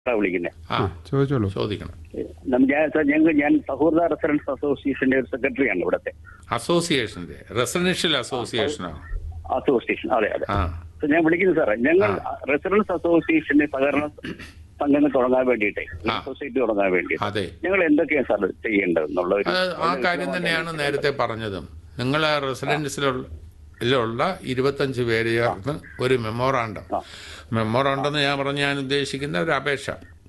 വിളിക്കുന്നത് ആ ആ ചോദിച്ചോളൂ ചോദിക്കണം ഞാൻ സാർ ഞങ്ങൾ ഞാൻ സൗഹൃദ റെസിഡൻസ് അസോസിയേഷന്റെ ഒരു സെക്രട്ടറിയാണ് ഇവിടുത്തെ അസോസിയേഷന്റെ റെസിഡൻഷ്യൽ അസോസിയേഷനോ അസോസിയേഷൻ അതെ അതെ ആ സാർ, ഞാൻ വിളിക്കുന്നത് സാറേ ഞങ്ങൾ റെസിഡൻസ് അസോസിയേഷന്റെ സഹകരണ സംഘങ്ങൾ തുടങ്ങാൻ വേണ്ടിയിട്ട് ആ. സൊസൈറ്റി തുടങ്ങാൻ വേണ്ടിയിട്ട് അതെ ഞങ്ങൾ എന്തൊക്കെയാണ് സാർ ചെയ്യേണ്ടതെന്നുള്ള ഒരു അത് ആ കാര്യം തന്നെയാണ് നേരത്തെ പറഞ്ഞതും നിങ്ങൾ റെസിഡൻസിലുള്ള ഇരുപത്തഞ്ച് പേര് ചേർന്ന് ഒരു മെമ്മോറാണ്ടം ആ. മെമ്മോറാണ്ടം എന്ന് ഞാൻ പറഞ്ഞ ഞാൻ ഉദ്ദേശിക്കുന്ന ഒരു അപേക്ഷ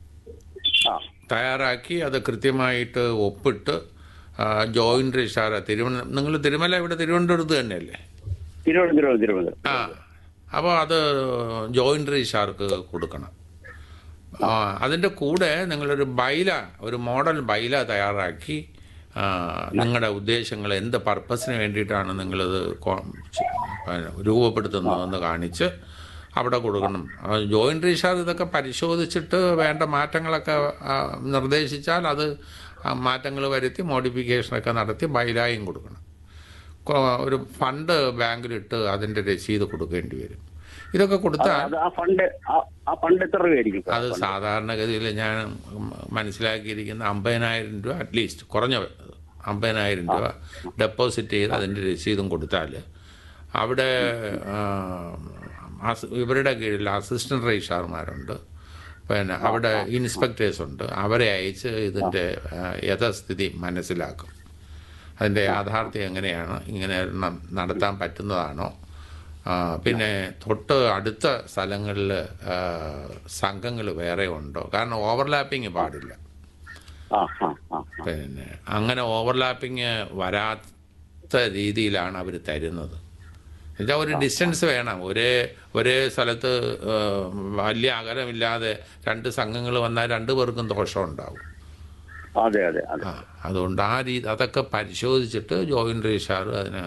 ആ തയ്യാറാക്കി അത് കൃത്യമായിട്ട് ഒപ്പിട്ട് ജോയിന്റ് രജിസ്ട്രാർ തിരുവന നിങ്ങൾ തിരുമല ഇവിടെ തിരുവനന്തപുരത്ത് തന്നെയല്ലേ തിരുവനന്തപുരം തിരുവനന്തപുരം ആ അപ്പോൾ അത് ജോയിന്റ് രജിസ്ട്രാർക്ക് കൊടുക്കണം ആ, അതിൻ്റെ കൂടെ നിങ്ങളൊരു ബൈല ഒരു മോഡൽ ബൈല തയ്യാറാക്കി ആ, നിങ്ങളുടെ ഉദ്ദേശങ്ങൾ എന്ത് പർപ്പസിന് വേണ്ടിയിട്ടാണ് നിങ്ങളിത് കോ- ചെ- പിന്നെ രൂപപ്പെടുത്തുന്നതെന്ന് കാണിച്ച് അവിടെ കൊടുക്കണം ജോയിന്റ് രജിസ്ട്രാർ ഇതൊക്കെ പരിശോധിച്ചിട്ട് വേണ്ട മാറ്റങ്ങളൊക്കെ ആ, നിർദ്ദേശിച്ചാൽ അത് മാറ്റങ്ങൾ വരുത്തി മോഡിഫിക്കേഷനൊക്കെ നടത്തി ബൈലായും കൊടുക്കണം കൊ- ഒരു ഫണ്ട് ബാങ്കിലിട്ട് അതിൻ്റെ രസീത് കൊടുക്കേണ്ടി വരും ഇതൊക്കെ കൊടുത്താൽ അത് ആ ഫണ്ട് ആ- ആ ഫണ്ട് എത്ര രൂപയായിരിക്കും സാർ? അത് സാധാരണഗതിയിൽ ഞാൻ മനസ്സിലാക്കിയിരിക്കുന്ന അമ്പതിനായിരം രൂപ അറ്റ്ലീസ്റ്റ് കുറഞ്ഞ അമ്പതിനായിരം രൂപ ഡെപ്പോസിറ്റ് ചെയ്ത് അതിൻ്റെ രസീതും കൊടുത്താൽ അവിടെ ആ, അസ്- ഇവരുടെ കീഴിൽ അസിസ്റ്റന്റ് രജിസ്ട്രാർമാരുണ്ട് പിന്നെ അവിടെ ഇൻസ്പെക്ടേഴ്സ് ഉണ്ട് അവരെ അയച്ച് ഇതിൻ്റെ ആ, യഥാസ്ഥിതി മനസ്സിലാക്കും അതിൻ്റെ യാഥാർത്ഥ്യം എങ്ങനെയാണ് ഇങ്ങനെ ഒരെണ്ണം നടത്താൻ പറ്റുന്നതാണോ ആ, പിന്നെ തൊട്ട് അടുത്ത സ്ഥലങ്ങളിൽ സംഘങ്ങൾ വേറെ ഉണ്ടോ കാരണം ഓവർലാപ്പിംഗ് പാടില്ല ആ ആ ആ ആ. പിന്നെ അങ്ങനെ ഓവർലാപ്പിംഗ് വരാത്ത രീതിയിലാണ് അവർ തരുന്നത് എന്നുവെച്ചാൽ ഒരു ഡിസ്റ്റൻസ് വേണം ഒരേ ഒരേ സ്ഥലത്ത് ആ, വലിയ അകലമില്ലാതെ രണ്ട് സംഘങ്ങൾ വന്നാൽ രണ്ടു പേർക്കും ദോഷം ഉണ്ടാവും അതെ അതെ അതെ ആ, അതുകൊണ്ട് ആ രീതി അതൊക്കെ പരിശോധിച്ചിട്ട് ജോയിന്റ് രജിസ്ട്രാർ അതിന്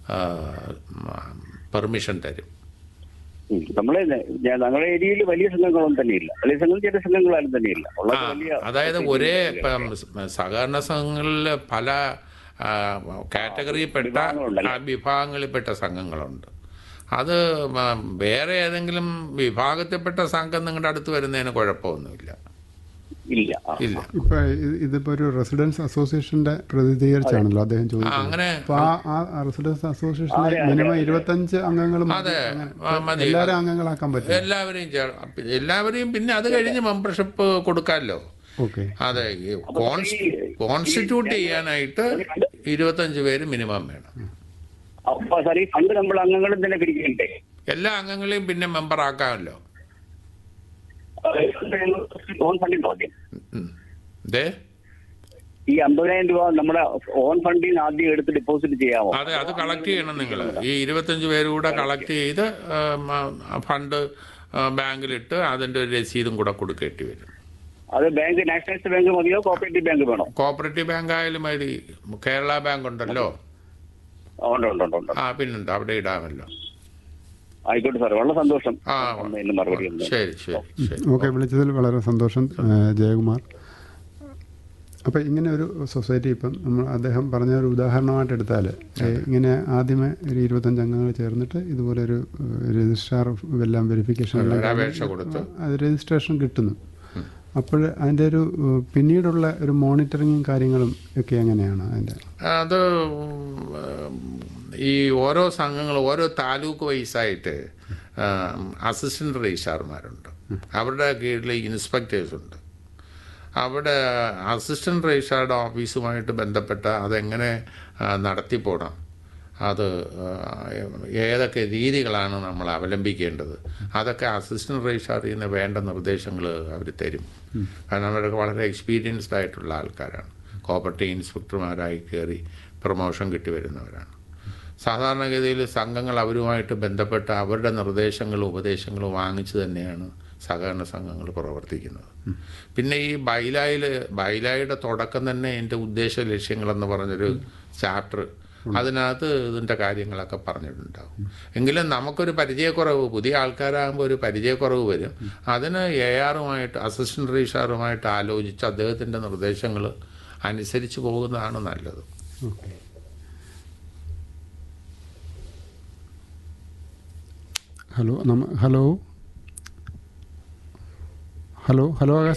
പെർമിഷൻ തരും ഉം. നമ്മളെ ഞാൻ- ഞങ്ങളുടെ ഏരിയയിൽ വലിയ സംഘങ്ങളൊന്നും തന്നെയില്ല വലിയ സംഘങ്ങൾ ചെറിയ സംഘങ്ങളാരും തന്നെയില്ല ഉള്ളത് ആ, വലിയ അതായത് ഒരേ ഇപ്പം സഹകരണ സംഘങ്ങളിൽ പല ആ, കാറ്റഗറിയിൽപ്പെട്ട വിഭാഗങ്ങളുണ്ടല്ലോ. ആ, വിഭാഗങ്ങളിൽപ്പെട്ട സംഘങ്ങളുണ്ട് അത് മ- വേറെ ഏതെങ്കിലും വിഭാഗത്തിൽപ്പെട്ട സംഘം നിങ്ങളുടെ അടുത്ത് വരുന്നതിന് കുഴപ്പമൊന്നുമില്ല ഇല്ല ആ. ഇല്ല ഇപ്പൊ ഇത് ഇതിപ്പോ ഒരു റെസിഡൻസ് അസോസിയേഷന്റെ പ്രതിനിധീകരിച്ചാണല്ലോ അദ്ദേഹം ആ, ചോദിച്ചത് അങ്ങനെ അപ്പൊ ആ ആ റെസിഡൻസ് അസോസിയേഷനിൽ അതെ, അതെ, മിനിമം അതെ. ഇരുപത്തഞ്ച് അംഗങ്ങൾ മതി. അതെ, അങ്ങനെ. ആ, മതി. എല്ലാവരും അംഗങ്ങളാക്കാൻ പറ്റും എല്ലാവരെയും ചേർ എല്ലാവരെയും പിന്നെ അത് കഴിഞ്ഞ് മെമ്പർഷിപ്പ് കൊടുക്കാമല്ലോ ഓക്കെ അതെ ഈ കോൺസ്- കോൺസ്റ്റിറ്റ്യൂട്ട് ചെയ്യാനായിട്ട് ഇരുപത്തഞ്ച് പേര് മിനിമം വേണം അപ്പൊ സാർ ഈ ഫണ്ട് നമ്മൾ അംഗങ്ങളും തന്നെ പിരിക്കണ്ടേ എല്ലാ അംഗങ്ങളെയും പിന്നെ മെമ്പർ ആക്കാമല്ലോ ഓൺ ഫണ്ടിൽ നോക്കി ഉം. ദേ ഈ അമ്പതിനായിരം രൂപ നമ്മുടെ ഓൺ ഫണ്ടിൽ നിന്ന് ആദ്യം എടുത്ത് ഡെപ്പോസിറ്റ് ചെയ്യാമോ അതെ അത് കളക്ട് ചെയ്യണം നിങ്ങൾ ഈ ഇരുപത്തഞ്ച് പേര് കൂടെ കളക്ട് ചെയ്ത് ഫണ്ട് ബാങ്കിലിട്ട് അതിൻ്റെ ഒരു രസീതും കൂടെ കൊടുക്കേണ്ടി വരും അത് ബാങ്ക് നാഷണലൈസ്ഡ് ബാങ്ക് മതിയോ കോപ്പറേറ്റീവ് ബാങ്ക് വേണോ കോപ്പറേറ്റീവ് ബാങ്ക് ആയാലും മതി കേരള ബാങ്ക് ഉണ്ടല്ലോ ഉണ്ട് ഉണ്ട് ഉണ്ട് ഉണ്ട് ആ പിന്നെന്താ അവിടെ ഇടാമല്ലോ ആയിക്കോട്ടെ സാർ വളരെ സന്തോഷം ആ ഒന്ന് ഇന്ന് മറുപടി ഒന്ന് ശരി ശരി ശരി ഓക്കെ വിളിച്ചതിൽ വളരെ സന്തോഷം ഏഹ് ജയകുമാർ അപ്പം ഇങ്ങനെ ഒരു സൊസൈറ്റി ഇപ്പം നമ്മൾ അദ്ദേഹം പറഞ്ഞ ഒരു ഉദാഹരണമായിട്ട് എടുത്താൽ ഇങ്ങനെ ആദ്യമേ ഒരു ഇരുപത്തഞ്ച് അംഗങ്ങൾ ചേർന്നിട്ട് ഇതുപോലെ ഒരു ഏഹ്, രജിസ്ട്രാർ എല്ലാം വെരിഫിക്കേഷൻ എല്ലാം ഒരു അപേക്ഷ കൊടുത്ത് അത് രജിസ്ട്രേഷൻ കിട്ടുന്നു അപ്പോൾ അതിൻ്റെ ഒരു ഏഹ്, പിന്നീടുള്ള ഒരു മോണിറ്ററിങ്ങും കാര്യങ്ങളും ഒക്കെ എങ്ങനെയാണ് അതിൻ്റെ അത് ഉം, ഈ ഓരോ സംഘങ്ങൾ ഓരോ താലൂക്ക് വൈസായിട്ട് അസിസ്റ്റന്റ് രജിസ്ട്രാർമാരുണ്ട് അവരുടെ കീഴിൽ ഇൻസ്പെക്ടേഴ്സ് ഉണ്ട് അവിടെ അസിസ്റ്റന്റ് രജിസ്ട്രാറുടെ ഓഫീസുമായിട്ട് ബന്ധപ്പെട്ട അതെങ്ങനെ ആ, നടത്തിപ്പോണം അത് ആ, ഏതൊക്കെ രീതികളാണ് നമ്മൾ അവലംബിക്കേണ്ടത് അതൊക്കെ അസിസ്റ്റന്റ് രജിസ്ട്രാറിൽ നിന്ന് വേണ്ട നിർദ്ദേശങ്ങൾ അവർ തരും കാരണം അവരൊക്കെ വളരെ എക്സ്പീരിയൻസ്ഡ് ആയിട്ടുള്ള ആൾക്കാരാണ് കോപ്പറേറ്റീവ് ഇൻസ്പെക്ടർമാരായി കയറി പ്രൊമോഷൻ കിട്ടി വരുന്നവരാണ് സാധാരണഗതിയിൽ സംഘങ്ങൾ അവരുമായിട്ട് ബന്ധപ്പെട്ട അവരുടെ നിർദ്ദേശങ്ങളും ഉപദേശങ്ങളും വാങ്ങിച്ചു തന്നെയാണ് സഹകരണ സംഘങ്ങൾ പ്രവർത്തിക്കുന്നത് പിന്നെ ഈ ബൈലായിൽ ബൈലായുടെ തുടക്കം തന്നെ എൻ്റെ ഉദ്ദേശ ലക്ഷ്യങ്ങളെന്ന് പറഞ്ഞൊരു ചാപ്റ്റർ അതിനകത്ത് ഇതിൻ്റെ കാര്യങ്ങളൊക്കെ പറഞ്ഞിട്ടുണ്ടാവും എങ്കിലും നമുക്കൊരു പരിചയക്കുറവ് പുതിയ ആൾക്കാരാകുമ്പോൾ ഒരു പരിചയക്കുറവ് വരും അതിന് എ ആറുമായിട്ട് അസിസ്റ്റന്റ് രജിസ്ട്രാറുമായിട്ട് ആലോചിച്ച് അദ്ദേഹത്തിൻ്റെ നിർദ്ദേശങ്ങൾ അനുസരിച്ച് പോകുന്നതാണ് നല്ലത് ഓക്കെ ഹലോ നമ്മ ഹലോ ഹലോ ഹലോ ആകാശ്